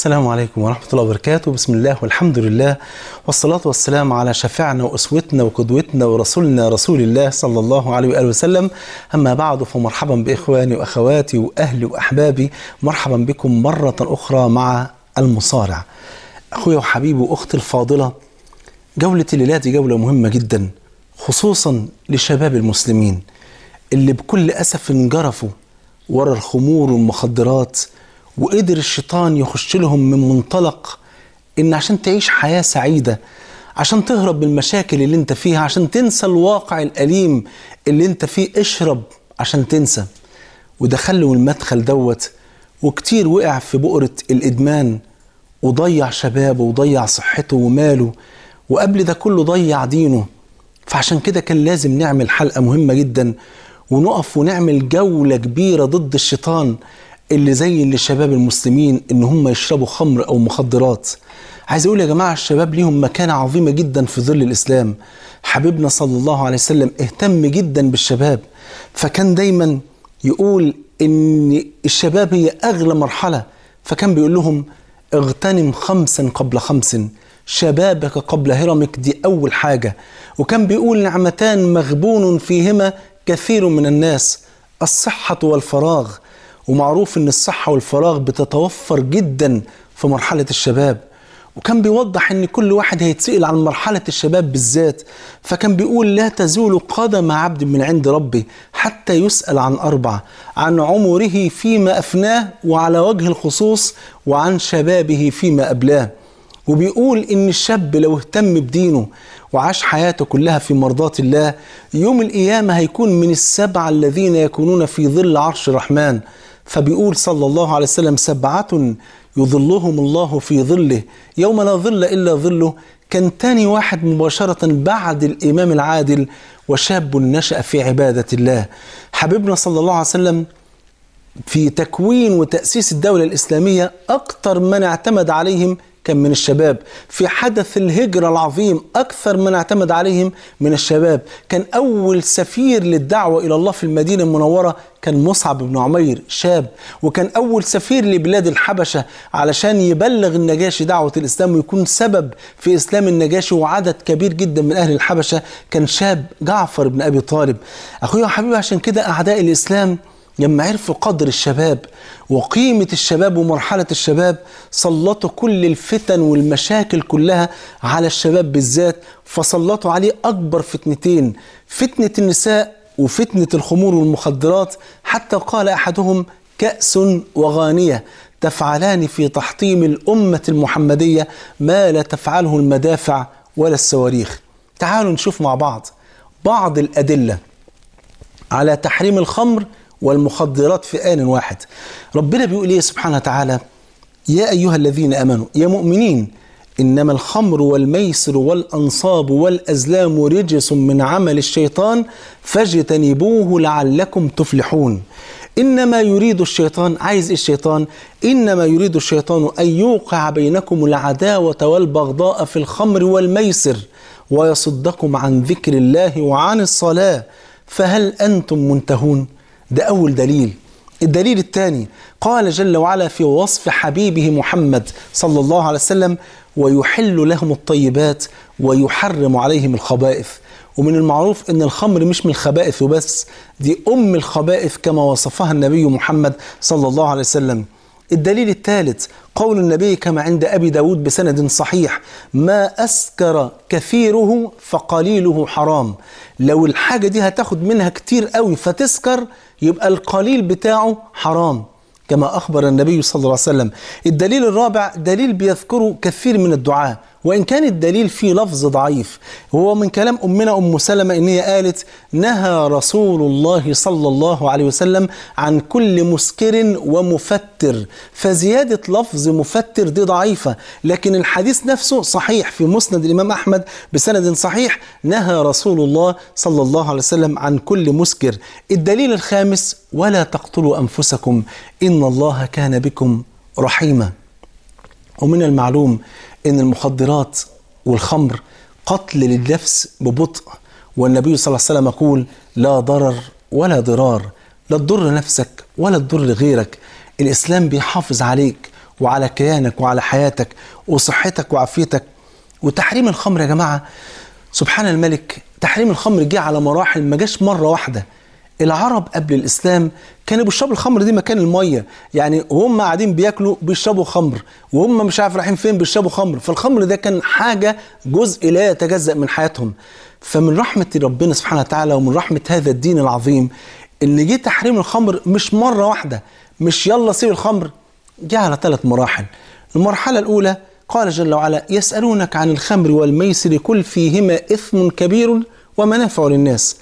السلام عليكم ورحمة الله وبركاته بسم الله والحمد لله والصلاة والسلام على شفيعنا وأسوتنا وقدوتنا ورسولنا رسول الله صلى الله عليه وآله وسلم أما بعد فمرحبا بإخواني وأخواتي وأهلي وأحبابي مرحبا بكم مرة أخرى مع المصارع أخويا وحبيبي وأختي الفاضلة جولة الليلة دي جولة مهمة جدا خصوصا لشباب المسلمين اللي بكل أسف انجرفوا ورا الخمور والمخدرات وقدر الشيطان يخش لهم من منطلق ان عشان تعيش حياة سعيدة عشان تهرب من المشاكل اللي انت فيها عشان تنسى الواقع الأليم اللي انت فيه اشرب عشان تنسى ودخلوا المدخل دوت وكتير وقع في بؤرة الإدمان وضيع شبابه وضيع صحته وماله وقبل ده كله ضيع دينه فعشان كده كان لازم نعمل حلقة مهمة جدا ونقف ونعمل جولة كبيرة ضد الشيطان اللي زي اللي شباب المسلمين ان هم يشربوا خمر او مخدرات عايز اقول يا جماعه الشباب ليهم مكانه عظيمه جدا في ظل الاسلام حبيبنا صلى الله عليه وسلم اهتم جدا بالشباب فكان دايما يقول ان الشباب هي اغلى مرحله فكان بيقول لهم اغتنم خمسا قبل خمس شبابك قبل هرمك دي اول حاجه وكان بيقول نعمتان مغبون فيهما كثير من الناس الصحه والفراغ ومعروف ان الصحه والفراغ بتتوفر جدا في مرحله الشباب وكان بيوضح ان كل واحد هيتسال عن مرحله الشباب بالذات فكان بيقول لا تزول قدم عبد من عند ربه حتى يسال عن اربع عن عمره فيما افناه وعلى وجه الخصوص وعن شبابه فيما ابلاه وبيقول ان الشاب لو اهتم بدينه وعاش حياته كلها في مرضاة الله يوم القيامة هيكون من السبعة الذين يكونون في ظل عرش الرحمن فبيقول صلى الله عليه وسلم سبعة يظلهم الله في ظله يوم لا ظل إلا ظله كان تاني واحد مباشرة بعد الإمام العادل وشاب نشأ في عبادة الله حبيبنا صلى الله عليه وسلم في تكوين وتأسيس الدولة الإسلامية أكثر من اعتمد عليهم كان من الشباب في حدث الهجرة العظيم أكثر من اعتمد عليهم من الشباب كان أول سفير للدعوة إلى الله في المدينة المنورة كان مصعب بن عمير شاب وكان أول سفير لبلاد الحبشة علشان يبلغ النجاشي دعوة الإسلام ويكون سبب في إسلام النجاشي وعدد كبير جدا من أهل الحبشة كان شاب جعفر بن أبي طالب أخويا وحبيبي عشان كده أعداء الإسلام لما عرفوا قدر الشباب وقيمة الشباب ومرحلة الشباب سلطوا كل الفتن والمشاكل كلها على الشباب بالذات فسلطوا عليه أكبر فتنتين فتنة النساء وفتنة الخمور والمخدرات حتى قال أحدهم كأس وغانية تفعلان في تحطيم الأمة المحمدية ما لا تفعله المدافع ولا الصواريخ تعالوا نشوف مع بعض بعض الأدلة على تحريم الخمر والمخدرات في آن واحد ربنا بيقول ايه سبحانه وتعالى يا أيها الذين أمنوا يا مؤمنين إنما الخمر والميسر والأنصاب والأزلام رجس من عمل الشيطان فاجتنبوه لعلكم تفلحون إنما يريد الشيطان عايز إيه الشيطان إنما يريد الشيطان أن يوقع بينكم العداوة والبغضاء في الخمر والميسر ويصدكم عن ذكر الله وعن الصلاة فهل أنتم منتهون ده أول دليل الدليل الثاني قال جل وعلا في وصف حبيبه محمد صلى الله عليه وسلم ويحل لهم الطيبات ويحرم عليهم الخبائث ومن المعروف ان الخمر مش من الخبائث وبس دي ام الخبائث كما وصفها النبي محمد صلى الله عليه وسلم الدليل الثالث قول النبي كما عند أبي داود بسند صحيح ما أسكر كثيره فقليله حرام لو الحاجة دي هتاخد منها كتير قوي فتسكر يبقى القليل بتاعه حرام كما أخبر النبي صلى الله عليه وسلم الدليل الرابع دليل بيذكره كثير من الدعاة وإن كان الدليل فيه لفظ ضعيف هو من كلام أمنا أم سلمة إن هي قالت نهى رسول الله صلى الله عليه وسلم عن كل مسكر ومفتر فزيادة لفظ مفتر دي ضعيفة لكن الحديث نفسه صحيح في مسند الإمام أحمد بسند صحيح نهى رسول الله صلى الله عليه وسلم عن كل مسكر الدليل الخامس ولا تقتلوا أنفسكم إن الله كان بكم رحيما ومن المعلوم ان المخدرات والخمر قتل للنفس ببطء والنبي صلى الله عليه وسلم يقول لا ضرر ولا ضرار لا تضر نفسك ولا تضر غيرك الاسلام بيحافظ عليك وعلى كيانك وعلى حياتك وصحتك وعافيتك وتحريم الخمر يا جماعة سبحان الملك تحريم الخمر جه على مراحل ما جاش مرة واحدة العرب قبل الإسلام كانوا بيشربوا الخمر دي مكان المية يعني وهم قاعدين بياكلوا بيشربوا خمر وهم مش عارف رايحين فين بيشربوا خمر فالخمر ده كان حاجة جزء لا يتجزأ من حياتهم فمن رحمة ربنا سبحانه وتعالى ومن رحمة هذا الدين العظيم ان جه تحريم الخمر مش مرة واحدة مش يلا سيب الخمر جه على ثلاث مراحل المرحلة الأولى قال جل وعلا يسألونك عن الخمر والميسر كل فيهما إثم كبير ومنافع للناس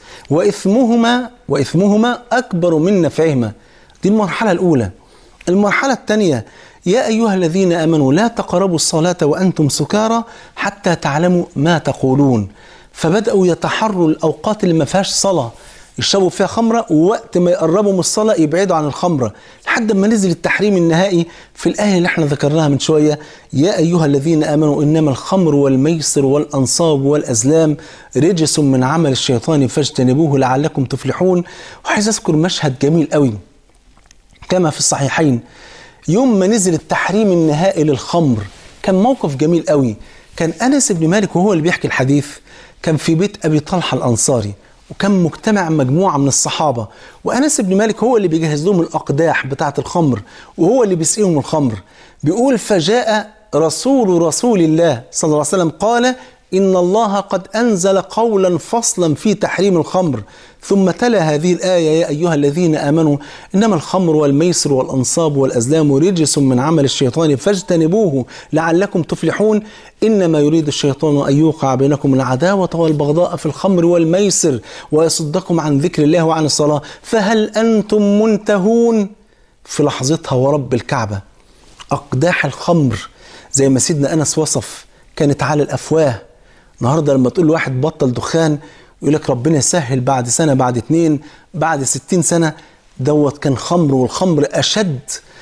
وإثمهما وإثمهما أكبر من نفعهما دي المرحلة الأولى المرحلة الثانية يا أيها الذين آمنوا لا تقربوا الصلاة وأنتم سكارى حتى تعلموا ما تقولون فبدأوا يتحروا الأوقات اللي ما فيهاش صلاة يشربوا فيها خمرة ووقت ما يقربوا من الصلاة يبعدوا عن الخمرة لحد ما نزل التحريم النهائي في الآية اللي احنا ذكرناها من شوية يا أيها الذين آمنوا إنما الخمر والميسر والأنصاب والأزلام رجس من عمل الشيطان فاجتنبوه لعلكم تفلحون وعايز أذكر مشهد جميل قوي كما في الصحيحين يوم ما نزل التحريم النهائي للخمر كان موقف جميل قوي كان أنس بن مالك وهو اللي بيحكي الحديث كان في بيت أبي طلحة الأنصاري وكان مجتمع مجموعة من الصحابة وأنس بن مالك هو اللي بيجهز لهم الأقداح بتاعة الخمر وهو اللي بيسقيهم الخمر بيقول فجاء رسول رسول الله صلى الله عليه وسلم قال إن الله قد أنزل قولا فصلا في تحريم الخمر ثم تلا هذه الآية يا أيها الذين آمنوا إنما الخمر والميسر والأنصاب والأزلام رجس من عمل الشيطان فاجتنبوه لعلكم تفلحون إنما يريد الشيطان أن يوقع بينكم العداوة والبغضاء في الخمر والميسر ويصدكم عن ذكر الله وعن الصلاة فهل أنتم منتهون في لحظتها ورب الكعبة أقداح الخمر زي ما سيدنا أنس وصف كانت على الأفواه النهارده لما تقول لواحد بطل دخان يقول لك ربنا يسهل بعد سنه بعد اتنين بعد ستين سنه دوت كان خمر والخمر اشد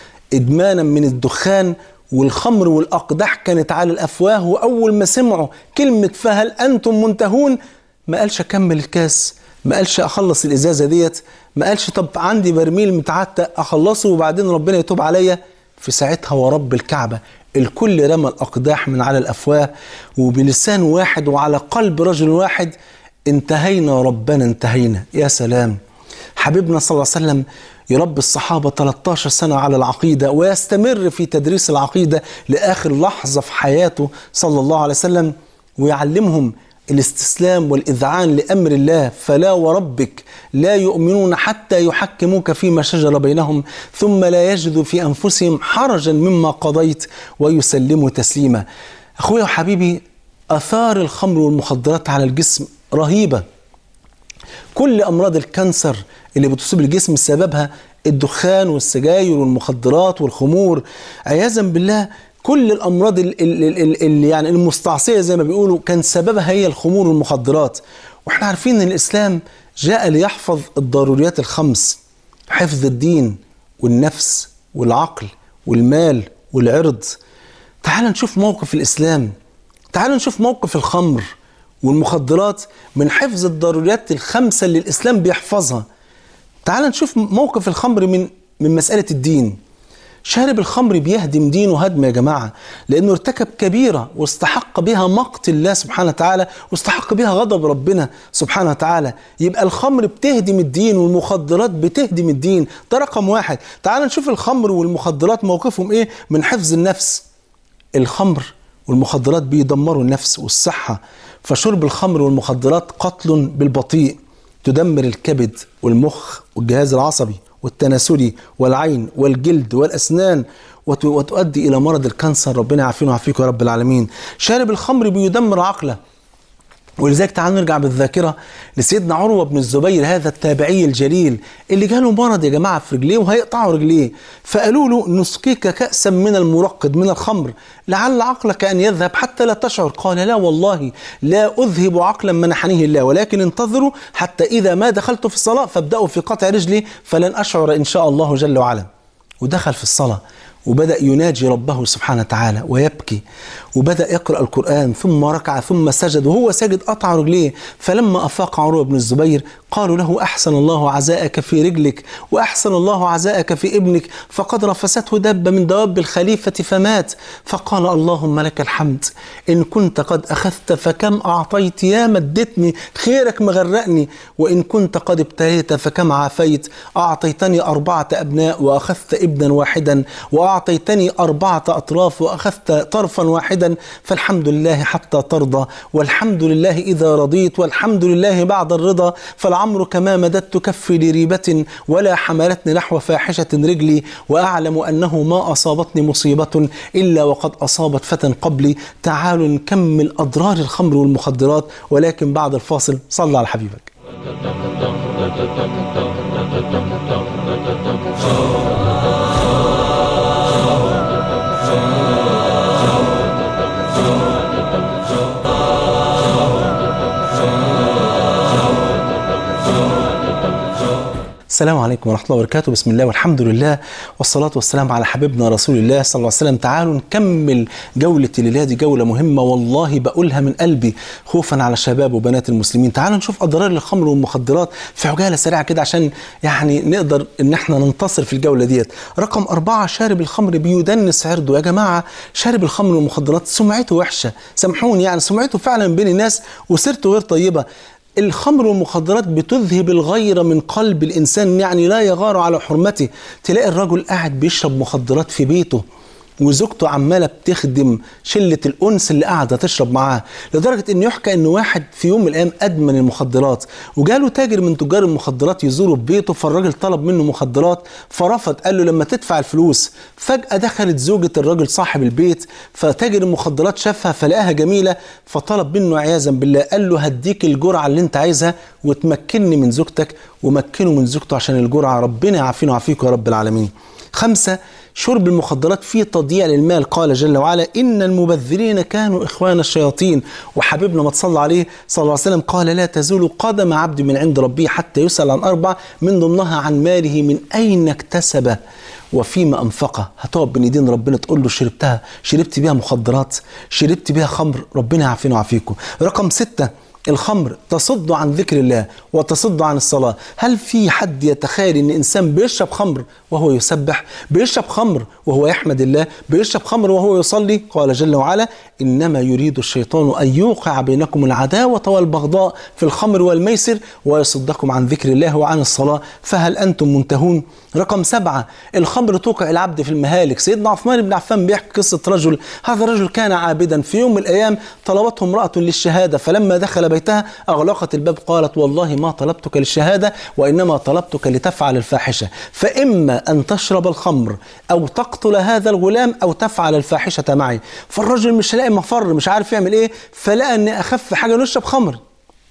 ادمانا من الدخان والخمر والاقداح كانت على الافواه واول ما سمعوا كلمه فهل انتم منتهون ما قالش اكمل الكاس ما قالش اخلص الازازه ديت ما قالش طب عندي برميل متعتق اخلصه وبعدين ربنا يتوب عليا في ساعتها ورب الكعبه الكل رمى الأقداح من على الأفواه وبلسان واحد وعلى قلب رجل واحد انتهينا ربنا انتهينا يا سلام حبيبنا صلى الله عليه وسلم يربي الصحابة 13 سنة على العقيدة ويستمر في تدريس العقيدة لآخر لحظة في حياته صلى الله عليه وسلم ويعلمهم الاستسلام والإذعان لأمر الله فلا وربك لا يؤمنون حتى يحكموك فيما شجر بينهم ثم لا يجدوا في أنفسهم حرجا مما قضيت ويسلموا تسليما أخويا وحبيبي أثار الخمر والمخدرات على الجسم رهيبة كل أمراض الكانسر اللي بتصيب الجسم سببها الدخان والسجاير والمخدرات والخمور عياذا بالله كل الامراض اللي يعني المستعصيه زي ما بيقولوا كان سببها هي الخمور والمخدرات واحنا عارفين ان الاسلام جاء ليحفظ الضروريات الخمس حفظ الدين والنفس والعقل والمال والعرض تعال نشوف موقف الاسلام تعال نشوف موقف الخمر والمخدرات من حفظ الضروريات الخمسه اللي الاسلام بيحفظها تعال نشوف موقف الخمر من من مساله الدين شارب الخمر بيهدم دينه هدم يا جماعة لأنه ارتكب كبيرة واستحق بها مقت الله سبحانه وتعالى واستحق بها غضب ربنا سبحانه وتعالى يبقى الخمر بتهدم الدين والمخدرات بتهدم الدين ده رقم واحد تعال نشوف الخمر والمخدرات موقفهم ايه من حفظ النفس الخمر والمخدرات بيدمروا النفس والصحة فشرب الخمر والمخدرات قتل بالبطيء تدمر الكبد والمخ والجهاز العصبي والتناسلي والعين والجلد والأسنان وتؤدي إلى مرض الكانسر ربنا يعافينا ويعافيكم يا رب العالمين شارب الخمر بيدمر عقله ولذلك تعالوا نرجع بالذاكرة لسيدنا عروة بن الزبير هذا التابعي الجليل اللي جاله مرض يا جماعة في رجليه وهيقطعوا رجليه فقالوا له نسقيك كأسا من المرقد من الخمر لعل عقلك أن يذهب حتى لا تشعر قال لا والله لا أذهب عقلا منحنيه الله ولكن انتظروا حتى إذا ما دخلت في الصلاة فابدأوا في قطع رجلي فلن أشعر إن شاء الله جل وعلا ودخل في الصلاة وبدأ يناجي ربه سبحانه وتعالى ويبكي وبدأ يقرأ القرآن ثم ركع ثم سجد وهو ساجد قطع رجليه فلما أفاق عروة بن الزبير قالوا له أحسن الله عزاءك في رجلك وأحسن الله عزاءك في ابنك فقد رفسته دب من دواب الخليفة فمات فقال اللهم لك الحمد إن كنت قد أخذت فكم أعطيت يا مدتني خيرك مغرقني وإن كنت قد ابتليت فكم عافيت أعطيتني أربعة أبناء وأخذت ابنا واحدا وأعطيتني أربعة أطراف وأخذت طرفا واحدا فالحمد لله حتى ترضى والحمد لله إذا رضيت والحمد لله بعد الرضا فالعمرك ما مددت كفي لريبة ولا حملتني نحو فاحشة رجلي وأعلم أنه ما أصابتني مصيبة إلا وقد أصابت فتى قبلي تعالوا نكمل أضرار الخمر والمخدرات ولكن بعد الفاصل صلى على حبيبك السلام عليكم ورحمة الله وبركاته بسم الله والحمد لله والصلاة والسلام على حبيبنا رسول الله صلى الله عليه وسلم تعالوا نكمل جولة الليلة دي جولة مهمة والله بقولها من قلبي خوفا على شباب وبنات المسلمين تعالوا نشوف أضرار الخمر والمخدرات في عجالة سريعة كده عشان يعني نقدر إن احنا ننتصر في الجولة ديت رقم أربعة شارب الخمر بيدنس عرضه يا جماعة شارب الخمر والمخدرات سمعته وحشة سامحوني يعني سمعته فعلا بين الناس وسيرته غير طيبة الخمر والمخدرات بتذهب الغيرة من قلب الإنسان يعني لا يغار على حرمته تلاقي الرجل قاعد بيشرب مخدرات في بيته وزوجته عماله بتخدم شله الانس اللي قاعده تشرب معاه لدرجه ان يحكى ان واحد في يوم من الايام ادمن المخدرات وجاله تاجر من تجار المخدرات يزوره في بيته فالراجل طلب منه مخدرات فرفض قال له لما تدفع الفلوس فجاه دخلت زوجه الراجل صاحب البيت فتاجر المخدرات شافها فلقاها جميله فطلب منه عياذا بالله قال له هديك الجرعه اللي انت عايزها وتمكنني من زوجتك ومكنه من زوجته عشان الجرعه ربنا يعافينا ويعافيكم يا رب العالمين خمسة شرب المخدرات فيه تضييع للمال قال جل وعلا إن المبذرين كانوا إخوان الشياطين وحبيبنا ما تصلى عليه صلى الله عليه وسلم قال لا تزول قدم عبد من عند ربه حتى يسأل عن أربع من ضمنها عن ماله من أين اكتسبه وفيما أنفقه هتقعد بين ايدين ربنا تقول له شربتها شربت بيها مخدرات شربت بيها خمر ربنا يعافينا ويعافيكم رقم ستة الخمر تصد عن ذكر الله وتصد عن الصلاة هل في حد يتخيل ان انسان بيشرب خمر وهو يسبح بيشرب خمر وهو يحمد الله بيشرب خمر وهو يصلي قال جل وعلا انما يريد الشيطان ان يوقع بينكم العداوة والبغضاء في الخمر والميسر ويصدكم عن ذكر الله وعن الصلاة فهل انتم منتهون رقم سبعة الخمر توقع العبد في المهالك سيدنا عثمان بن عفان بيحكي قصة رجل هذا الرجل كان عابدا في يوم من الأيام طلبته امرأة للشهادة فلما دخل بيتها أغلقت الباب قالت والله ما طلبتك للشهادة وإنما طلبتك لتفعل الفاحشة فإما أن تشرب الخمر أو تقتل هذا الغلام أو تفعل الفاحشة معي فالرجل مش لاقي مفر مش عارف يعمل إيه فلقى أن أخف حاجة نشرب خمر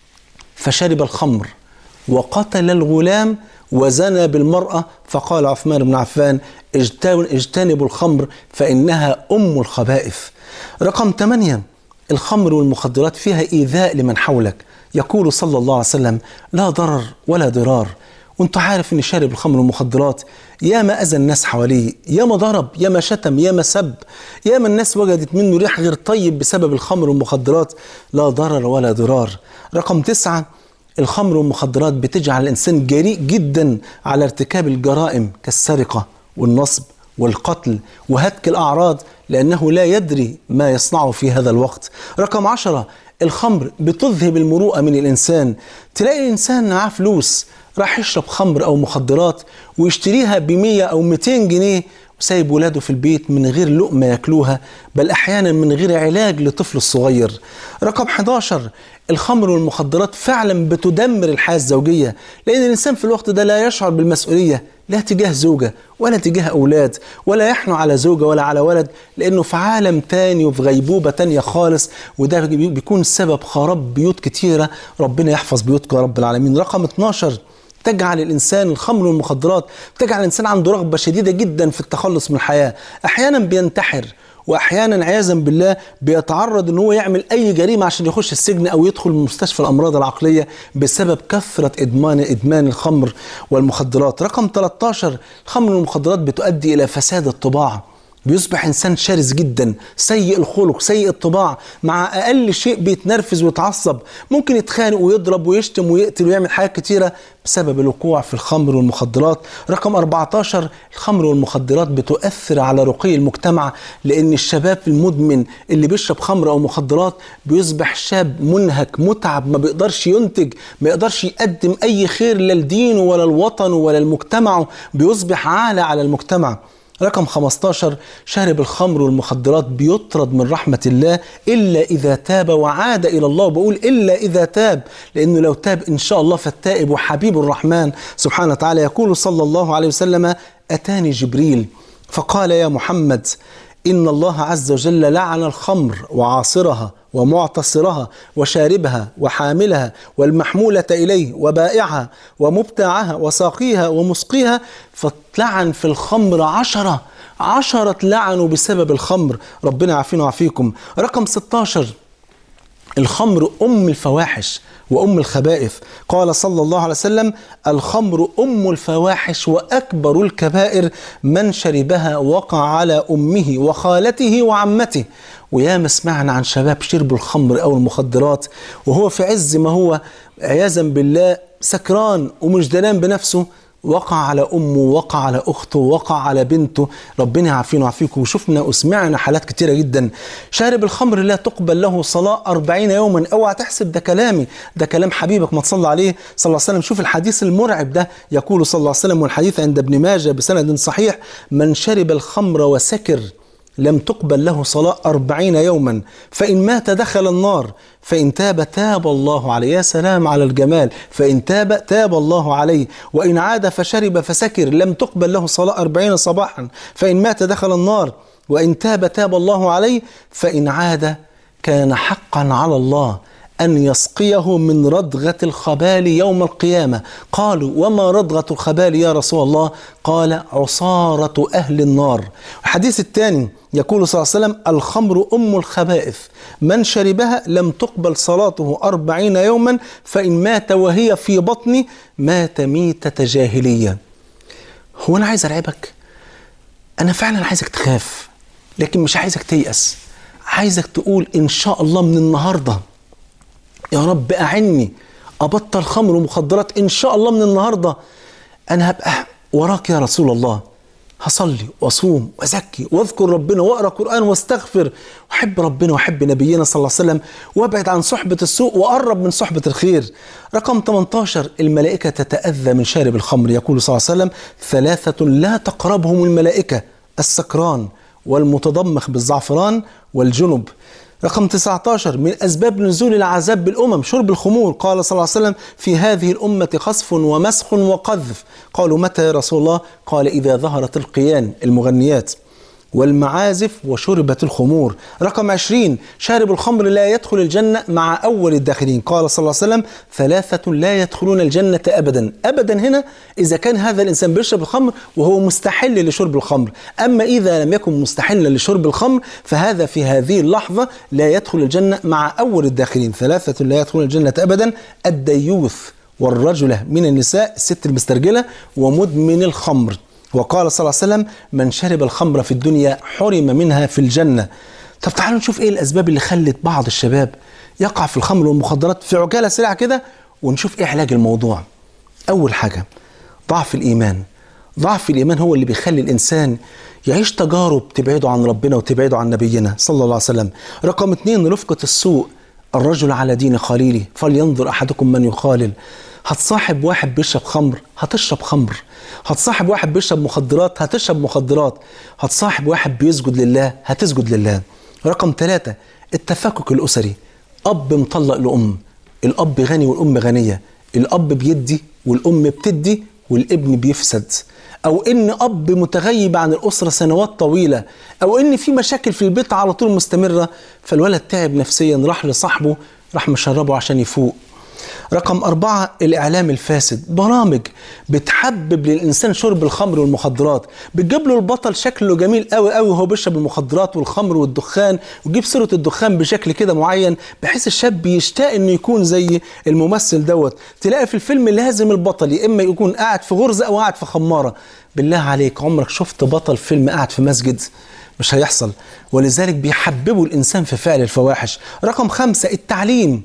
فشرب الخمر وقتل الغلام وزنى بالمرأة فقال عثمان بن عفان اجتنبوا الخمر فإنها أم الخبائث رقم ثمانية الخمر والمخدرات فيها إيذاء لمن حولك يقول صلى الله عليه وسلم لا ضرر ولا ضرار وانت عارف ان شارب الخمر والمخدرات يا ما اذى الناس حواليه يا ما ضرب يا ما شتم يا ما سب يا ما الناس وجدت منه ريح غير طيب بسبب الخمر والمخدرات لا ضرر ولا ضرار رقم تسعة الخمر والمخدرات بتجعل الإنسان جريء جدا على ارتكاب الجرائم كالسرقة والنصب والقتل وهتك الأعراض لأنه لا يدري ما يصنعه في هذا الوقت رقم عشرة الخمر بتذهب المروءة من الإنسان تلاقي إنسان معاه فلوس راح يشرب خمر أو مخدرات ويشتريها بمية أو 200 جنيه وسايب ولاده في البيت من غير لقمة ياكلوها بل أحيانا من غير علاج لطفل الصغير رقم 11 الخمر والمخدرات فعلا بتدمر الحياة الزوجية لأن الإنسان في الوقت ده لا يشعر بالمسؤولية لا تجاه زوجة ولا تجاه أولاد ولا يحنو على زوجة ولا على ولد لأنه في عالم تاني وفي غيبوبة تانية خالص وده بيكون سبب خراب بيوت كتيرة ربنا يحفظ بيوتكم يا رب العالمين رقم 12 تجعل الإنسان الخمر والمخدرات تجعل الإنسان عنده رغبة شديدة جدا في التخلص من الحياة أحيانا بينتحر واحيانا عياذا بالله بيتعرض ان هو يعمل اي جريمه عشان يخش السجن او يدخل مستشفى الامراض العقليه بسبب كثره ادمان ادمان الخمر والمخدرات رقم 13 الخمر والمخدرات بتؤدي الى فساد الطباع بيصبح انسان شرس جدا سيء الخلق سيء الطباع مع اقل شيء بيتنرفز ويتعصب ممكن يتخانق ويضرب ويشتم ويقتل ويعمل حاجات كتيره بسبب الوقوع في الخمر والمخدرات رقم 14 الخمر والمخدرات بتؤثر على رقي المجتمع لان الشباب المدمن اللي بيشرب خمر او مخدرات بيصبح شاب منهك متعب ما بيقدرش ينتج ما يقدرش يقدم اي خير لا لدينه ولا لوطنه ولا لمجتمعه بيصبح عالة على المجتمع رقم 15 شارب الخمر والمخدرات بيطرد من رحمة الله إلا إذا تاب وعاد إلى الله وبقول إلا إذا تاب لأنه لو تاب إن شاء الله فالتائب وحبيب الرحمن سبحانه وتعالى يقول صلى الله عليه وسلم أتاني جبريل فقال يا محمد إن الله عز وجل لعن الخمر وعاصرها ومعتصرها وشاربها وحاملها والمحمولة إليه وبائعها ومبتاعها وساقيها ومسقيها فاتلعن في الخمر عشرة عشرة لعنوا بسبب الخمر ربنا يعافينا ويعافيكم رقم 16 الخمر أم الفواحش وأم الخبائث قال صلى الله عليه وسلم الخمر أم الفواحش وأكبر الكبائر من شربها وقع على أمه وخالته وعمته وياما سمعنا عن شباب شربوا الخمر أو المخدرات وهو في عز ما هو عياذا بالله سكران ومش دلان بنفسه وقع على أمه وقع على أخته وقع على بنته ربنا يعافينا ويعافيكم وشفنا وسمعنا حالات كتيرة جدا شارب الخمر لا تقبل له صلاة أربعين يوما اوعى تحسب ده كلامي ده كلام حبيبك ما تصلى عليه صلى الله عليه وسلم شوف الحديث المرعب ده يقول صلى الله عليه وسلم والحديث عند ابن ماجه بسند صحيح من شرب الخمر وسكر لم تقبل له صلاة أربعين يوما فإن مات دخل النار فإن تاب تاب الله عليه يا سلام على الجمال فإن تاب تاب الله عليه وإن عاد فشرب فسكر لم تقبل له صلاة أربعين صباحا فإن مات دخل النار وإن تاب تاب الله عليه فإن عاد كان حقا على الله أن يسقيه من ردغة الخبال يوم القيامة قالوا وما ردغة الخبال يا رسول الله قال عصارة أهل النار الحديث الثاني يقول صلى الله عليه وسلم الخمر أم الخبائث من شربها لم تقبل صلاته أربعين يوما فإن مات وهي في بطني مات ميتة جاهلية هو أنا عايز أرعبك أنا فعلا عايزك تخاف لكن مش عايزك تيأس عايزك تقول إن شاء الله من النهارده يا رب أعني أبطل خمر ومخدرات إن شاء الله من النهاردة أنا هبقى وراك يا رسول الله هصلي واصوم وازكي واذكر ربنا واقرا قران واستغفر واحب ربنا واحب نبينا صلى الله عليه وسلم وابعد عن صحبه السوء واقرب من صحبه الخير. رقم 18 الملائكه تتاذى من شارب الخمر يقول صلى الله عليه وسلم ثلاثه لا تقربهم الملائكه السكران والمتضمخ بالزعفران والجنب رقم 19 من أسباب نزول العذاب بالأمم شرب الخمور قال صلى الله عليه وسلم في هذه الأمة خصف ومسخ وقذف قالوا متى يا رسول الله قال إذا ظهرت القيان المغنيات والمعازف وشربت الخمور رقم عشرين شارب الخمر لا يدخل الجنة مع أول الداخلين قال صلى الله عليه وسلم ثلاثة لا يدخلون الجنة أبدا أبدا هنا إذا كان هذا الإنسان بيشرب الخمر وهو مستحل لشرب الخمر أما إذا لم يكن مستحلا لشرب الخمر فهذا في هذه اللحظة لا يدخل الجنة مع أول الداخلين ثلاثة لا يدخلون الجنة أبدا الديوث والرجلة من النساء الست المسترجلة ومدمن الخمر وقال صلى الله عليه وسلم من شرب الخمر في الدنيا حرم منها في الجنة طب تعالوا نشوف ايه الاسباب اللي خلت بعض الشباب يقع في الخمر والمخدرات في عجالة سريعة كده ونشوف ايه علاج الموضوع اول حاجة ضعف الايمان ضعف الايمان هو اللي بيخلي الانسان يعيش تجارب تبعده عن ربنا وتبعده عن نبينا صلى الله عليه وسلم رقم اثنين رفقة السوء الرجل على دين خليله فلينظر احدكم من يخالل هتصاحب واحد بيشرب خمر هتشرب خمر هتصاحب واحد بيشرب مخدرات هتشرب مخدرات هتصاحب واحد بيسجد لله هتسجد لله رقم ثلاثة التفكك الأسري أب مطلق لأم الأب غني والأم غنية الأب بيدي والأم بتدي والابن بيفسد أو إن أب متغيب عن الأسرة سنوات طويلة أو إن في مشاكل في البيت على طول مستمرة فالولد تعب نفسيا راح لصاحبه راح مشربه عشان يفوق رقم أربعة الإعلام الفاسد برامج بتحبب للإنسان شرب الخمر والمخدرات بتجيب له البطل شكله جميل قوي قوي وهو بيشرب المخدرات والخمر والدخان وتجيب صورة الدخان بشكل كده معين بحيث الشاب يشتاق إنه يكون زي الممثل دوت تلاقي في الفيلم لازم البطل يا إما يكون قاعد في غرزة أو قاعد في خمارة بالله عليك عمرك شفت بطل فيلم قاعد في مسجد مش هيحصل ولذلك بيحببوا الإنسان في فعل الفواحش رقم خمسة التعليم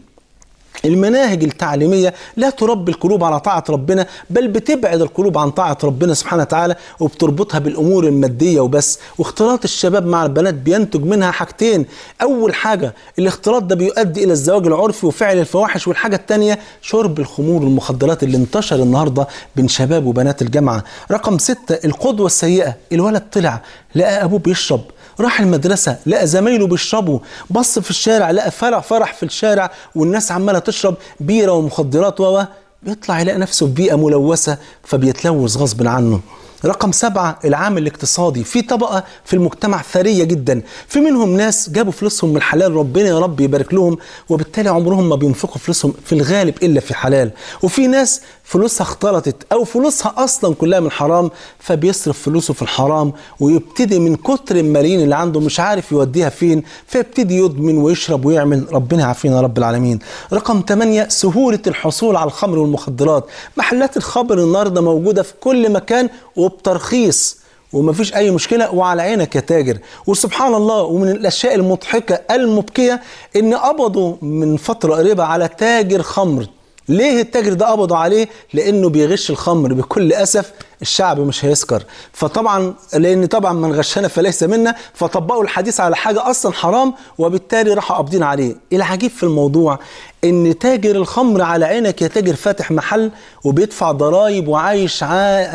المناهج التعليمية لا تربي القلوب على طاعة ربنا بل بتبعد القلوب عن طاعة ربنا سبحانه وتعالى وبتربطها بالأمور المادية وبس واختلاط الشباب مع البنات بينتج منها حاجتين أول حاجة الاختلاط ده بيؤدي إلى الزواج العرفي وفعل الفواحش والحاجة الثانية شرب الخمور والمخدرات اللي انتشر النهاردة بين شباب وبنات الجامعة رقم ستة القدوة السيئة الولد طلع لقى أبوه بيشرب راح المدرسة لقى زمايله بيشربوا بص في الشارع لقى فرح فرح في الشارع والناس عمالة تشرب بيرة ومخدرات و بيطلع يلاقي نفسه في بيئة ملوثة فبيتلوث غصب عنه رقم سبعة العامل الاقتصادي في طبقة في المجتمع ثرية جدا في منهم ناس جابوا فلوسهم من الحلال ربنا يا رب يبارك لهم وبالتالي عمرهم ما بينفقوا فلوسهم في الغالب إلا في حلال وفي ناس فلوسها اختلطت أو فلوسها أصلا كلها من حرام فبيصرف فلوسه في الحرام ويبتدي من كتر الملايين اللي عنده مش عارف يوديها فين فيبتدي يدمن ويشرب ويعمل ربنا يعافينا رب العالمين رقم 8 سهولة الحصول على الخمر والمخدرات محلات الخمر النهارده موجودة في كل مكان وبترخيص ومفيش اي مشكله وعلى عينك يا تاجر وسبحان الله ومن الاشياء المضحكه المبكيه ان قبضوا من فتره قريبه على تاجر خمر ليه التاجر ده قبضوا عليه لانه بيغش الخمر بكل اسف الشعب مش هيسكر فطبعا لان طبعا من غشنا فليس منا فطبقوا الحديث على حاجه اصلا حرام وبالتالي راحوا قابضين عليه العجيب في الموضوع ان تاجر الخمر على عينك يا تاجر فاتح محل وبيدفع ضرائب وعايش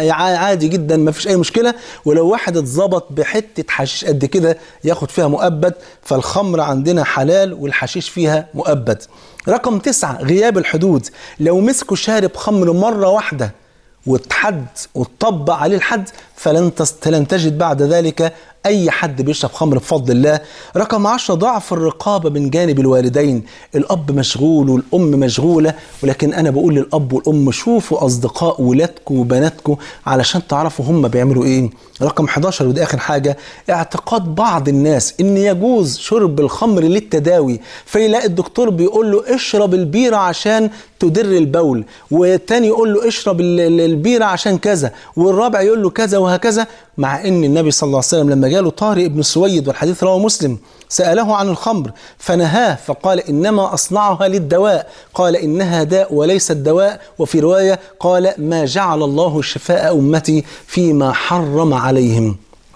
عادي جدا ما فيش اي مشكله ولو واحد اتظبط بحته حشيش قد كده ياخد فيها مؤبد فالخمر عندنا حلال والحشيش فيها مؤبد رقم تسعة غياب الحدود لو مسكوا شارب خمر مرة واحدة واتحد واتطبق عليه الحد فلن لن تجد بعد ذلك أي حد بيشرب خمر بفضل الله رقم عشرة ضعف الرقابة من جانب الوالدين الأب مشغول والأم مشغولة ولكن أنا بقول للأب والأم شوفوا أصدقاء ولادكم وبناتكم علشان تعرفوا هم بيعملوا إيه رقم 11 ودي آخر حاجة اعتقاد بعض الناس إن يجوز شرب الخمر للتداوي فيلاقي الدكتور بيقول له اشرب البيرة عشان تدر البول والتاني يقول له اشرب البيرة عشان كذا والرابع يقول له كذا وهكذا مع ان النبي صلى الله عليه وسلم لما جاله طارق بن سويد والحديث رواه مسلم سأله عن الخمر فنهاه فقال إنما أصنعها للدواء قال إنها داء وليست دواء وفي رواية قال ما جعل الله شفاء أمتي فيما حرم عليهم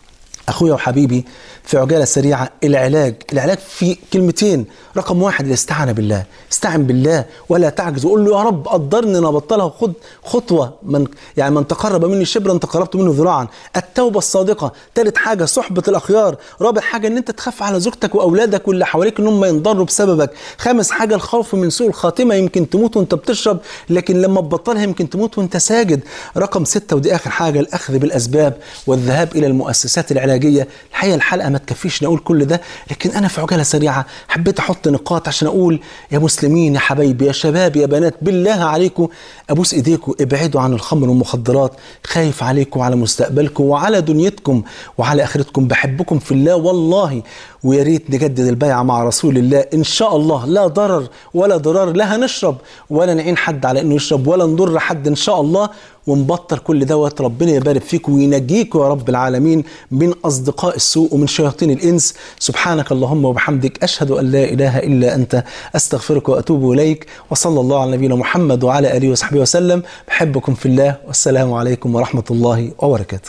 أخويا وحبيبي في عجالة سريعة العلاج العلاج في كلمتين رقم واحد الاستعانة بالله استعن بالله ولا تعجز وقول له يا رب قدرني انا ابطلها وخد خطوة من يعني من تقرب مني شبرا تقربت منه ذراعا التوبة الصادقة ثالث حاجة صحبة الأخيار رابع حاجة ان انت تخاف على زوجتك وأولادك واللي حواليك ان هم ينضروا بسببك خامس حاجة الخوف من سوء الخاتمة يمكن تموت وانت بتشرب لكن لما تبطلها يمكن تموت وانت ساجد رقم ستة ودي آخر حاجة الأخذ بالأسباب والذهاب إلى المؤسسات العلاجية الحقيقة الحلقة ما تكفيش نقول كل ده لكن أنا في عجالة سريعة حبيت أحط نقاط عشان أقول يا مسلمين يا حبايبي يا شباب يا بنات بالله عليكم أبوس إيديكم ابعدوا عن الخمر والمخدرات خايف عليكم وعلى مستقبلكم وعلى دنيتكم وعلى آخرتكم بحبكم في الله والله ويا ريت نجدد البيعة مع رسول الله إن شاء الله لا ضرر ولا ضرار لا هنشرب ولا نعين حد على إنه يشرب ولا نضر حد إن شاء الله ونبطل كل دوت ربنا يبارك فيكم وينجيكم يا رب العالمين من أصدقاء السوء ومن شياطين الإنس سبحانك اللهم وبحمدك أشهد أن لا إله إلا أنت أستغفرك وأتوب إليك وصلى الله على نبينا محمد وعلى آله وصحبه وسلم بحبكم في الله والسلام عليكم ورحمة الله وبركاته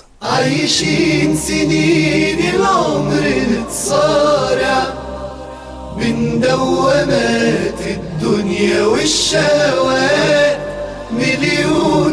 عايشين سنين العمر نتصارع بين دوامات الدنيا والشهوات مليون